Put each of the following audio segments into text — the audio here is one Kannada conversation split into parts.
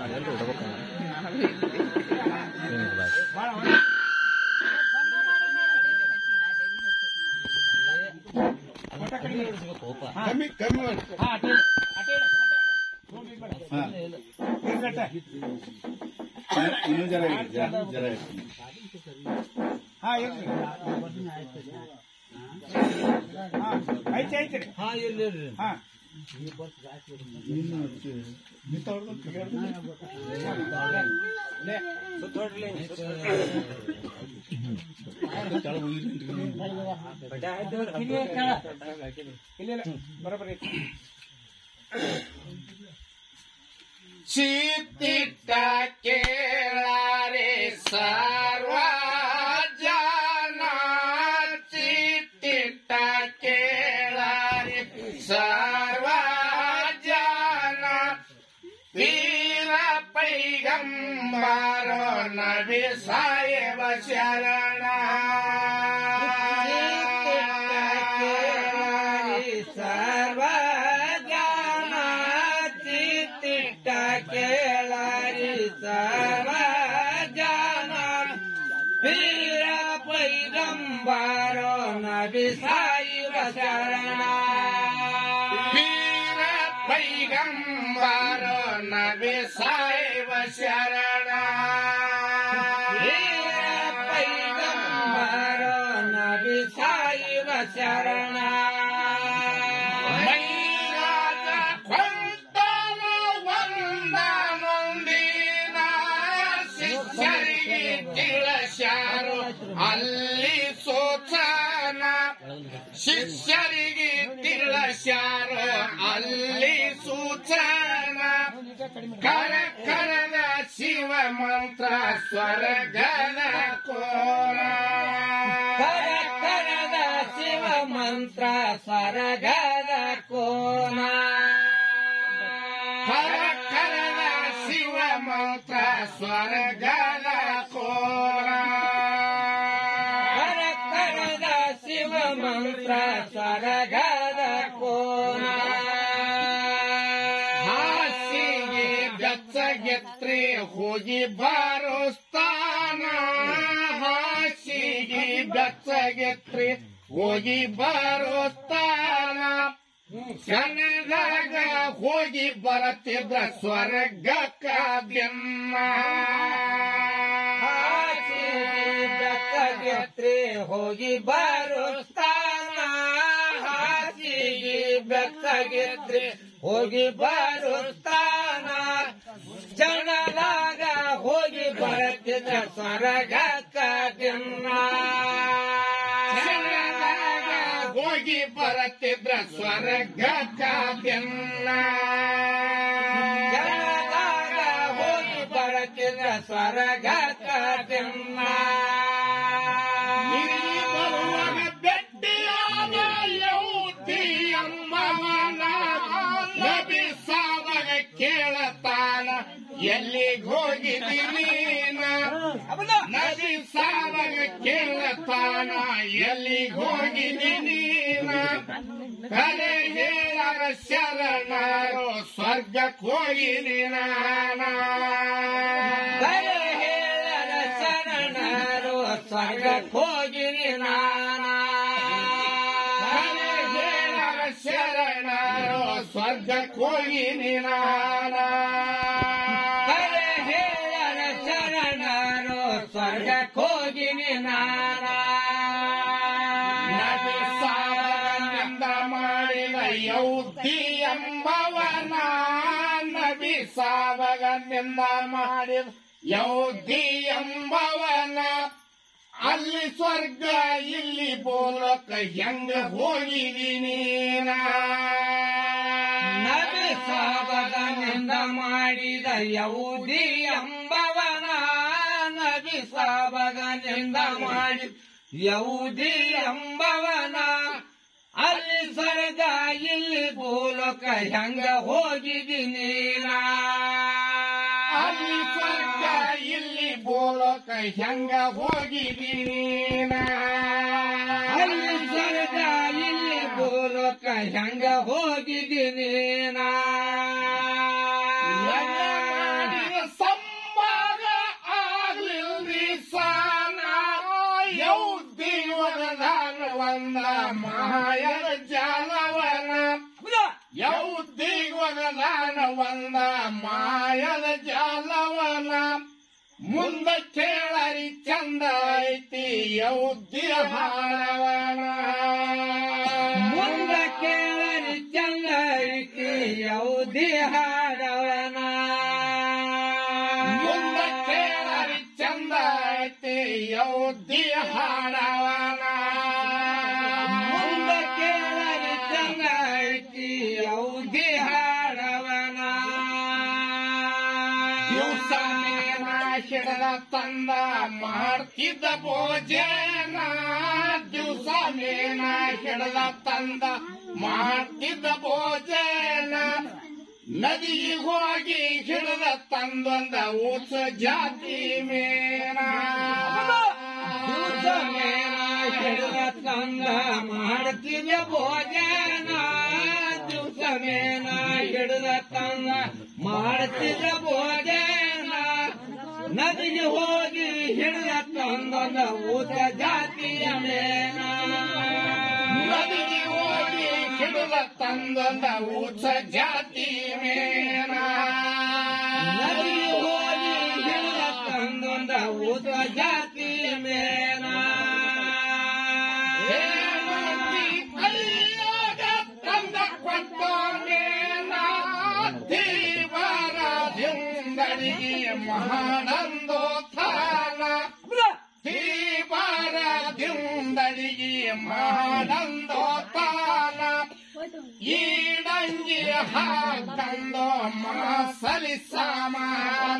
ಕಮ್ಮಿ ಕಮ್ಮಿ ಮಾಡಿ ಇನ್ನೂ ಜರ ಇದೆ, ಜರ ಜರ ಇದೆ. ಐತೆ ಐತ್ರಿ ಹಾ ಇರ್ಲಿ ಇರ್ಲಿ ಹಾ ಇನ್ನು ನಿಂತವ್ರ್ದು ತೆಗ್ಯಾರ್ದು. ಕೆಳಗ್ ಹೋಗಿರಿ. ಇಲ್ಲ ಇಲ್ಲ ಬರೋಬ್ಬರಿ ಐತಿ ಚಿತ್ತಿಟ್ಟ ಕೇಳಾರೆ ಸರ್ವ ಜನ ಚಿತ್ತಿಟ್ಟ ಕೇಳಾರೆ ಸರ್ವ ಜನ ವೀರ ಪೈಗಂಬರ ನಬಿ ಸಾಯೇಬ ಶರಣ ಸರ್ವ ಜನ ಚಿತ್ತಿಟ್ಟ ಕೇಳರಿ ಸರ್ವ ಜನ ವೀರ ಪೈಗಂಬರೋ ನಬಿ ಸಾಯಿವ ಶರಣ ವೀರ ಪೈಗಂಬರ ನಬಿ ಸಾಯೇಬ ಶರಣ ವೀರ ಪೈಗಂಬರೋ ನಬಿ ಸಾಯಿವ ಶರಣ ಮೈರಾಜ ಕೊಂಡನ ಒಂದನೊಂದಿನ ಶಿಷ್ಯರಿಗೆ ತಿಳಿಸ್ಯಾರು ಅಲ್ಲಿ ಸೂಚನ ಶಿಷ್ಯರಿಗೆ ತಿಳಿಸ್ಯಾರು ಅಲ್ಲಿ ಸೂಚನ ಕರ ಕರದ ಶಿವ ಮಂತ್ರ ಸ್ವರ್ಗದ ಕೋರ ಕರ ಕರದ ಶಿವ ಮಂತ್ರ ಸ್ವರ್ಗದ ಕೋನ ಕರ ಕರದ ಶಿವ ಮಂತ್ರ ಸ್ವರ್ಗದ ಕೋರ ಕರ ಕರದ ಶಿವ ಮಂತ್ರ ಸ್ವರ್ಗದ ಕೋನ ಹಾಸಿಗೆ ಬೆಚ್ಚಗೆತ್ರಿ ಹೋಗಿ ಬಾರೋ ಸ್ಥಾನ ಹಾಸಿಗೆ ಬೆಚ್ಚಗೆತ್ರಿ ಹೋಗಿ ಬಾರೋ ಸ್ಥಾನ ಕನ್ನಡಗ ಹೋಗಿ ಬರತ್ತಿದ್ದ ಸ್ವರ್ಗಕ್ಕ ಬೆನ್ನ ಬೆತ್ತಗೆತ್ರಿ ಹೋಗಿ ಬರೋ ಸ್ಥಾನ ಹಾಸಿಗೆ ಬೆತ್ತಗೆತ್ರಿ ಹೋಗಿ ಬರೋ ಸ್ಥಾನ ಜನದಾಗ ಹೋಗಿ ಬರತ್ತಿದ್ದ ಸ್ವರ್ಗಕ್ಕ ಬೆನ್ನ ಕನ್ನಡಗ ಹೋಗಿ ಬರತ್ತಿದ್ರ ಸ್ವರ್ಗಕ್ಕ ಬೆನ್ನ ಜನದಾಗ ಹೋಗಿ ಬರತ್ತಿದ್ದ ಸ್ವರ್ಗಕ್ಕ ಬೆನ್ನ ಇಲ್ಲಿ ಬರುವಾಗ ಬೆಟ್ಟಿಯಾದ ಯೌತಿ ಅಮ್ಮವನ ನಬಿ ಸಾವಾಗ ಕೇಳತಾನ ಎಲ್ಲಿಗೆ ಹೋಗಿದ್ದೀನಿ ನಬಿ ಸಾವಾಗ ಕೇಳತಾನ ಎಲ್ಲಿಗೆ ಹೋಗಿದ್ದೀನಿ ಕಲೆ ಹೇಳರ ಶರಣರು ಸ್ವರ್ಗಕ್ಕೆ ಹೋಗಿನಿ ನಾನ ಕರೆ ಹೇಳರ ಶರಣರು ಸ್ವರ್ಗಕ್ಕೆ ಹೋಗಿನಿ ನಾನ ಕಲೆ ಹೇಳರ ಶರಣರು ಸ್ವರ್ಗಕ್ಕೆ ಹೋಗಿನಿ ನಾನ ಕರೆ ಹೇಳರ ಶರಣರು ಸ್ವರ್ಗಕ್ಕೆ ಹೋಗಿನಿ ನಾನ ನಬಿ ಸಾವನಿಂದ ಮಾಡಿದ ಯೌತಿ ಎಂಬವನ ನಬಿ ಸಾವಗನಿಂದ ಮಾಡಿದ ಯೌತಿ ಎಂಬವನ ಅಲ್ಲಿ ಸ್ವರ್ಗ ಇಲ್ಲಿ ಬೋಲಕ ಹೆಂಗ ಹೋಗಿದೀನಿ ನಬಿ ಸಾಬಗನಿಂದ ಮಾಡಿದ ಯೌದಿ ಎಂಬವನ ನಬಿ ಸಾಬಗನಿಂದ ಮಾಡಿದ ಯೌದಿ ಎಂಬವನ ಅಲ್ಲಿ ಸ್ವರ್ಗ ಇಲ್ಲಿ ಭೂಲೋಕ ಹೆಂಗ ಹೋಗಿದ್ದೀನಿ ಅಲ್ಲಿ ಸ್ವರ್ಗ ಇಲ್ಲಿ ಬೋಲಕ ಹೆಂಗ ಹೋಗಿದೀನಿ ಅಲ್ಲಿ ಸ್ವರ್ಗ ಇಲ್ಲಿ ಭೂಲೋಕ ಹೆಂಗ ಹೋಗಿದ್ದೀನಿ ಮಾಡಿದ ಬಂದ ಮಾಯದ ಜಾಲವನ ಯೌದಿಗೊಗಲಾನ ಒಂದ ಮಾಯದ ಜಾಲವನ ಮುಂದ ಕೇಳರಿ ಚಂದ ಐತಿ ಯೌದ್ಯ ಹಾರವನ ಮುಂದ ಕೇಳರಿ ಚಂದ ಐತಿ ಯೌದಿ ಹಾಡವನ ಮುಂದ ಕೇಳರಿ ಚಂದ ಐತಿ ಯೌದ್ಯ ಹಾಡವನ ಮುಂದ ಕೇಳರಿ ಚಂದ ಐತಿ ಯೌದಿ ಹಾಡವನ ದಿವಸ ಮೇನ ಹಿಡದ ತಂದ ಮಾಡ್ತಿದ್ದ ಭೋಜನ ದಿವಸ ಮೇನ ಹಿಡದ ತಂದ ಮಾಡ್ತಿದ್ದ ಭೋಜನ ನದಿಗೆ ಹೋಗಿ ಹಿಡದ ತಂದೊಂದ ಊಸ ಜಾತಿ ಮೇನ ದಿವಸ ಮೇನ ಹಿಡಿದ ತಂದ ಮಾಡ್ತಿದ್ದ ಭೋಜನ ದಿವಸ ಮೇನ ಹಿಡಿದ ತಂದ ಮಾಡ್ತಿದ್ದ ಭೋಜನ ನದಿಗೆ ಹೋಗಿ ಹಿಡಿದ ತಂದೊಂದ ಊಟ ಜಾತಿಯ ಮೇನ ನದಿಗೆ ಹೋಗಿ ಹಿಡದ ತಂದೊಂದ ಊಸ ಜಾತಿ ಮೇನ ನದಿಗೆ ಹೋಗಿ ಹಿಡಿದ ತಂದೊಂದ ಊಟ ಜಾತಿಯ ಮೇನ ಹೇಮಂತಿ ಕೈಯಾಗ ತಂದ ಕೊಟ್ಟೋನೇನ ಧೀವರದಿಂದಡಿಗೆ ಮಹಾನಂದೋತ್ಥಾನ ಧೀವರದಿಂದಡಿಗೆ ಮಹಾನಂದೋತ್ಥಾನ ಈಡಂಗಿ ಹಾಕಂದೋ ಮಾಸಲಿ ಸಮಾನ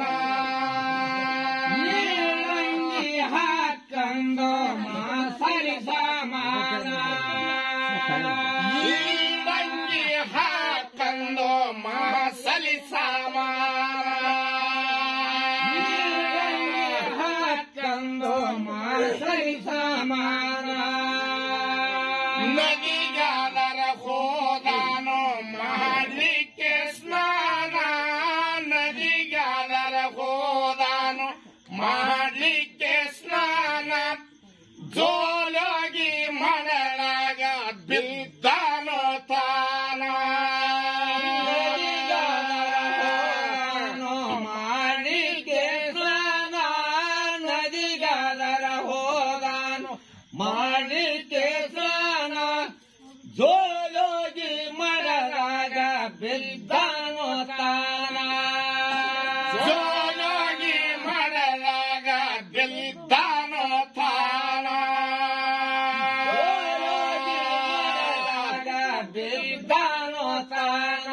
ನೀರಂಗಿ ಹಾಕಂದು ಮಾಸರಿ ಸಮಾನ ಈಡಂಗಿ ಹಾಕಂದೋ ಮಾಸಲಿ ಸಮಾನ ನೀರಂಗಿ ಹಾಕಂದು ಮಾಸರಿ ಸಮಾನ ನದಿಗಾದರ ಹೋದಾನೋ ಮಾಡಲಿಕ್ಕೆ ಸ್ನಾನ ನದಿಗಾದರ ಹೋದಾನೋ ಮಾಡಲಿಕ್ಕೆ ಸ್ನಾನ ಜೋಲಾಗಿ ಮಡಲಾಗ ಬಿದ್ದಾನೋ ತಾನ ನದಿಗಾದರ ಮಾಡಿಕೆ ಸ್ನಾನ ನದಿಗಾದರ ಹೋಗಾನು ಮಾಡಿಕೆ ಸ್ನಾನ ಜೋಲೋಗಿ ಮರರಾಗ ಬಿದ್ದಾನು ತಾನ ಜೋಲಾಗಿ ಮಡಲಾಗ ಬಿದ್ದಾನೋ ತಾನ ಜೋಲೋಗಿ ಮರರಾಗ ಬಿದ್ದಾನು ತಾನ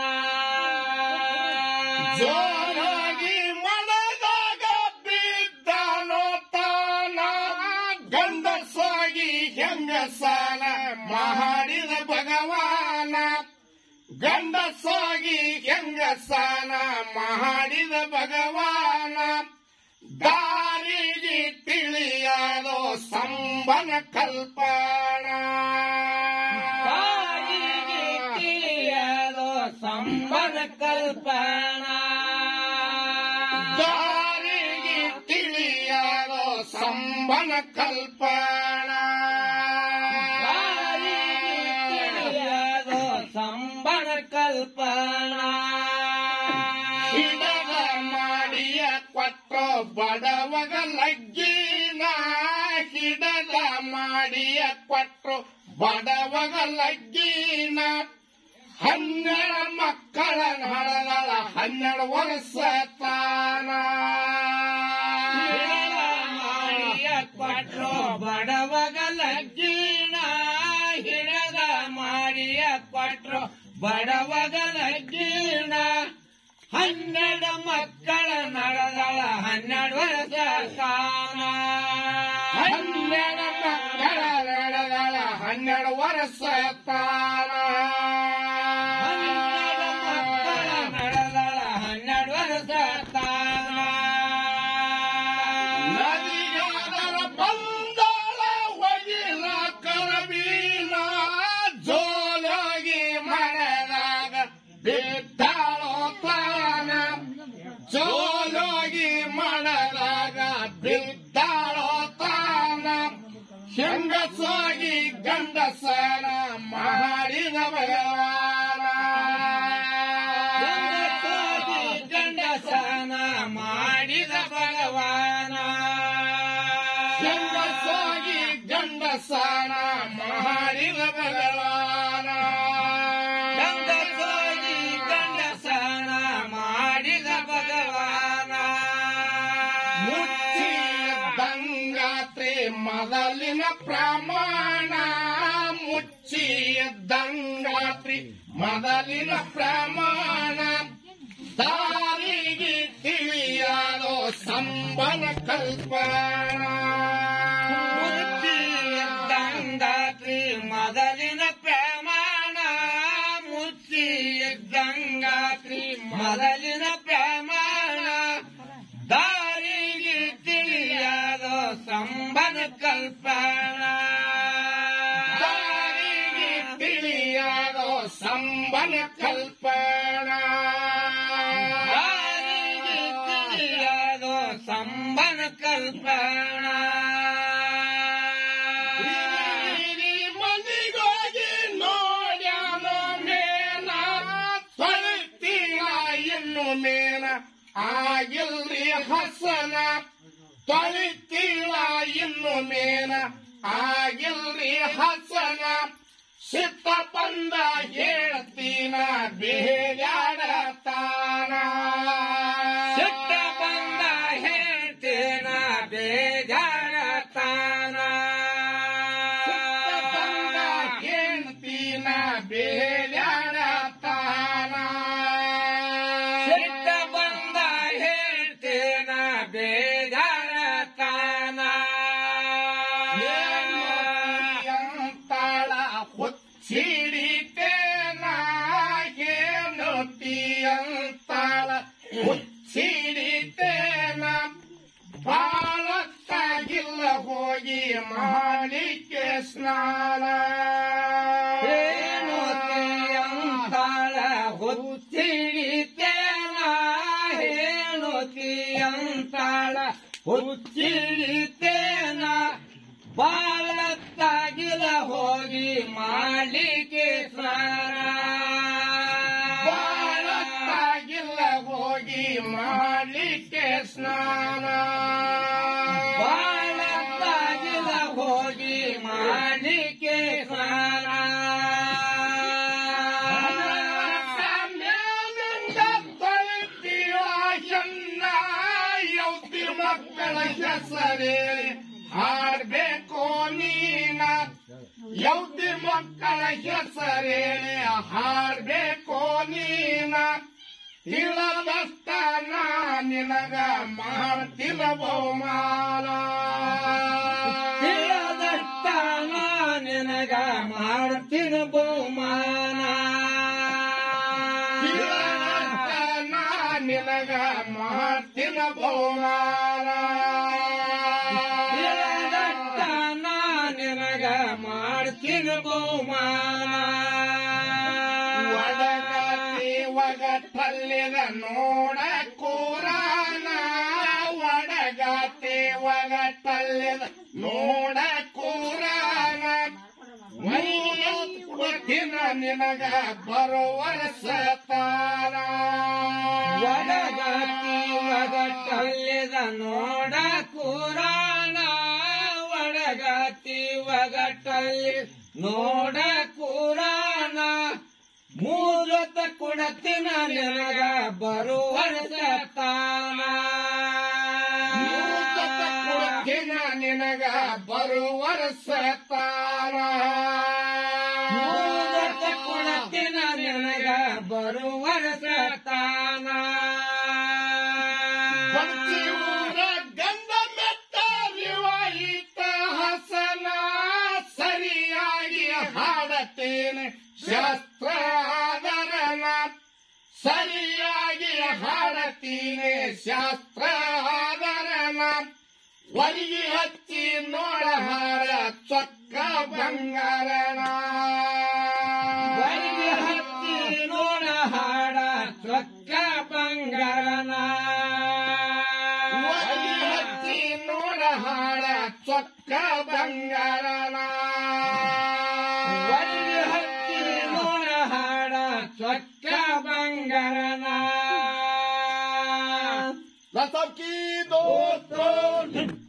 ಜೋರಾಗಿ ಮನದಾಗ ಬಿದ್ದಾನೋ ತಾನ ಗಂಡಸಾಗಿ ಹೆಂಗಸಾನ ಮಾಡಿದ ಭಗವಾನ ಗಂಡಸಾಗಿ ಹೆಂಗಸಾನ ಮಾಡಿದ ಭಗವಾನ ದಾರಿಗೆ ತಿಳಿಯಾದೋ ಸಂಬನ ಕಲ್ಪನ ತಾಯಿಗೆ ತಿಳಿಯದು ಸಂಬನ ಕಲ್ಪನ ದಾರಿಗೆ ತಿಳಿಯಾದೋ ಸಂಬನ ಕಲ್ಪನ ತಾಯಿಗೆ ತಿಳಿಯದು ಸಂಬನ ಕಲ್ಪನ ಹಿಡದ ಮಾಡಿಯ ಕೊಟ್ಟು ಬಡವಗ ಲಗ್ಗಿನ ಹಿಡದ ಮಾಡಿಯ ಕೊಟ್ಟು ಬಡವಗ ಲಗ್ಗಿನ ಹನ್ನೆರಡು ಮಕ್ಕಳ ನಡೆದಳ ಹನ್ನೆರಡು ವರ್ಷ ತಾನ ಮಾಡಿಯ ಕೊಟ್ರು ಬಡವಗ ಲಗ್ಗಿನ ಹಿಡದ ಮಾಡಿಯ ಕೊಟ್ರು ಬಡವಗ ಲಗ್ಗಿನ ಹನ್ನೆರಡು ಮಕ್ಕಳ ನಡೆದಳ ಹನ್ನೆರಡು ವರ್ಷ ಕಾಲ ಹನ್ನೆರಡು ಮಕ್ಕಳ ನಡೆದಳ ಹನ್ನೆರಡು ವರ್ಷ ತಾನ ಹನ್ನೆರಡು ಮಕ್ಕಳ ನಡೆದಳ ಹನ್ನೆರಡು ವರ್ಷ ಕಾಲ ನದಿಗಾದರ ಬಂದಾಳ ಒಗಿಲ ಕರಬೀನ ಜೋಲಾಗಿ ಮಳೆದಾಗ ಬಿದ್ದಾಳೋ ತಾನ ಜೋಲಾಗಿ ಮಳೆದಾಗ ಬಿದ್ದಾಳೋ ತಾನ ಹೆಂಗಸಾಗಿ ಗಂಡಸನ ಮಾಡಿದ ಭಗವಾನ ಹೆಂಗಸಾಗಿ ಗಂಡಸನ ಮಾಡಿದ ಭಗವಾನ ಹೆಂಗಸಾಗಿ ಗಂಡಸನ ಮಾಡಿದ ಭಗವಾನ ಗಂಡಸಾಗಿ ಗಂಡಸನ ಮಾಡಿದ ಭಗವಾನ ಮುಚ್ಚಿದ್ದಂಗಾತ್ರಿ ಮೊದಲಿನ ಪ್ರಮಾಣ ಮುಚ್ಚಿದ್ದಂಗಾತ್ರಿ ಮೊದಲಿನ ಪ್ರಮಾಣ ದಾರಿಗೆ ತಿಳಿಯಾದೋ ಸಂಬಳ ಕಲ್ಪನ ಮುಚ್ಚಿದ್ದಂಗಾತ್ರಿ ಮೊದಲಿನ ಪ್ರಮಾಣ ಮುಚ್ಚಿದ್ದಂಗಾತ್ರಿ ಮೊದಲಿನ ಪ್ರಮಾಣ ದಾರಿಗೆ ತಿಳಿಯಾದೋ ಸಂಬನ ಕಲ್ಪನ ದಾರಿಗೆ ತಿಳಿಯಾದೋ ಸಂಬಳ ಕಲ್ಪನ ದಾರಿಗೆ ತಿಳಿಯಾದೋ ಸಂಬನ ಕಲ್ಪನ ಹಿರಿ ಮಂದಿಗೋಗಿ ನೋಡ್ಯಾನೋ ಮೇನ ತೊಳಿತೀಯ ಇನ್ನು ಮೇನ ಆಗಿಲ್ರಿ ಹಸನ ತೊಳಿತೀಯ ಇನ್ನು ಮೇನ ಆಗಿಲ್ರಿ ಹಸನ ಸಿತ್ತ ಬಂದ ಹೇಳ್ತೀನ ಬೇಜಾಡತಾನ ಸಿಟ್ಟ ಬಂದ ಹೇಳ್ತೇನ ಬೇಜಾರತಾನ ಸಿಟ್ಟ ಬಂದ ಹೇಳ್ತೀನ ಬೇಜಾಡತಾನ ಸಿಟ್ಟ ಬಂದ ಹೇಳ್ತೇನ ಬೇಜಾರತಾನ ಅಂತಾಳ ಹುಚ್ಚಿಡಿತೇನ ಅಂತಾಳ ಹುಚ್ಚಿಡಿತೇನ ಬಾಳತ್ತಾಗಿಲ್ಲ ಹೋಗಿ ಮಾಡಿಕೆ ಸ್ನಾನ ಹೇಳುತ್ತೀಯಂತಾಳ ಹುಚ್ಚಿಡಿತೇನ ಹೇಳುತ್ತೀಯಂತಾಳ ಹುಚ್ಚಿಡಿತೇನ ಬಾಳತ್ತಾಗಿಲ ಹೋಗಿ ಮಾಡಲಿಕ್ಕೆ ಸ್ನಾನ ಬಾಳತ್ತಾಗಿಲ್ಲ ಹೋಗಿ ಮಾಡಲಿಕ್ಕೆ ಸ್ನಾನ ಬಾಳತ್ತಾಗಿಲ ಹೋಗಿ ಮಾಡಲಿಕ್ಕೆ ಸ್ನಾನ ಯೌತಿ ಮಕ್ಕಳ ಹೆಸರೇಳಿ ಹಾಡ್ಬೇಕು ನೀನ ಯೌತಿ ಮಕ್ಕಳ ಹೆಸರೇಳಿ ಹಾಡ್ಬೇಕು ನೀನ ತಿಳದಷ್ಟ ನಾ ನಿನಗ ಮಾಡ್ತಿಲ್ಲ ಬಹುಮಾನ ತಿಳಿದಷ್ಟ ನಾ ನಿನಗ ಮಾಡ್ತೀನಿ ಬಹುಮಾನ ತಿಳದಷ್ಟ ನಾ ನಿನಗ ಮಾಡ್ತಿಲ್ಲ ಬಹುಮಾನ ತಿಳಿದಷ್ಟ ನಾ ನಿನಗ ಮಾಡ್ತೀನಿ ಬಹುಮಾನ ಒಡಗತಿ ಒಗಟಲ್ಲಿದ ನೋಡ ಕೂರಾನ ಒಡಗತಿ ಒಗಟಲ್ಲಿದ ನೋಡ ಕೂರಾನ ದಿನ ನಿನಗ ಬರುವ ಸತಾನ ಒಡಗತಿ ಒಗಟಲ್ಲಿದ ನೋಡ ಕುರಾಣ ಒಡಗತಿ ಒಗಟಲ್ಲಿ ನೋಡ ಕುರಾಣ ಮೂರತ ಕುಡತಿನ ನಿನಗ ಬರುವ ಸತಾನ ದಿನ ನಿನಗ ಬರುವ ಸತಾನ ಮೂರತ ಕುಡತಿನ ನಿನಗ ಬರುವ ಸತಾನ ಬಂಚಿಯೂರ ಗಂಧ ಮೆತ್ತ ವಿವಾಹಿತ ಹಸನ ಸರಿಯಾಗಿ ಹಾಡತೇನೆ ಶಾಸ್ತ್ರ ಆದರನ ಸರಿಯಾಗಿ ಹಾಡತೀನಿ ಶಾಸ್ತ್ರ ಆದರನ ಒಲಿಗೆ ಹಚ್ಚಿ ನೋಡ ಹಾರ ಚೊಕ್ಕ ಬಂಗಾರನ ಬರಿಗೆ ಹತ್ತಿ ನೋಡ ಹಾಡ ಚೊಕ್ಕ ಬಂಗಾರನ ಒಲಿ ಹಚ್ಚಿ ನೋಡ ಹಾಡ ಚೊಕ್ಕ ಬಂಗಾರನ ವರಿ ಹಚ್ಚಿ ನೋಡ ಹಾಡ ಚೊಕ್ಕ ಬಂಗಾರನ ಲಸಕಿ ದೋಸ್ತೋ